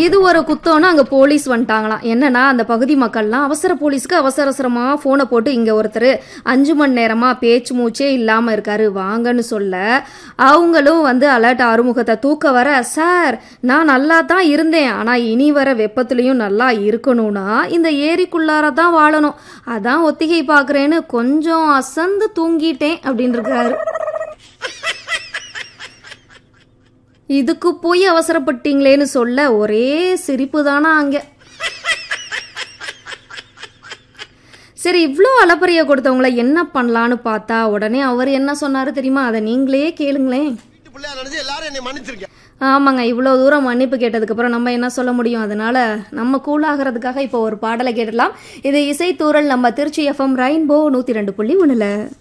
இது ஒரு குத்தம்னு அங்க போலீஸ் வந்துட்டாங்களாம் என்னன்னா அந்த பகுதி மக்கள்லாம் அவசர போலீஸ்க்கு அவசர அவசரமா போனை போட்டு இங்க ஒருத்தர் அஞ்சு மணி நேரமா பேச்சு மூச்சே இல்லாம இருக்காரு வாங்கன்னு சொல்ல அவங்களும் வந்து அலர்ட் ஆறுமுகத்தை தூக்க வர சார் நான் நல்லா தான் இருந்தேன் ஆனா இனி வர வெப்பத்துலயும் நல்லா இருக்கணும்னா இந்த ஏரிக்குள்ளார தான் வாழணும் அதான் ஒத்திகை பாக்குறேன்னு கொஞ்சம் அசந்து தூங்கிட்டேன் அப்படின்னு இருக்காரு இதுக்கு போய் அவசரப்பட்டீங்களேன்னு சொல்ல ஒரே சிரிப்பு தானா அங்க சரி இவ்வளோ அலப்பறைய கொடுத்தவங்கள என்ன பண்ணலான்னு பார்த்தா உடனே அவர் என்ன சொன்னாரு தெரியுமா அதை நீங்களே கேளுங்களேன் வீட்டு பிள்ளையா நினைச்சு எல்லாரும் என்னை மன்னிச்சிருக்கேன் ஆமாங்க இவ்வளோ தூரம் மன்னிப்பு கேட்டதுக்கப்புறம் நம்ம என்ன சொல்ல முடியும் அதனால நம்ம கூலாகிறதுக்காக இப்போ ஒரு பாடலை கேட்டலாம் இது இசைத்தூரல் நம்ம திருச்சி எஃப்எம் ரெயின்போ நூற்றி ரெண்டு புள்ளி ஒன்றில்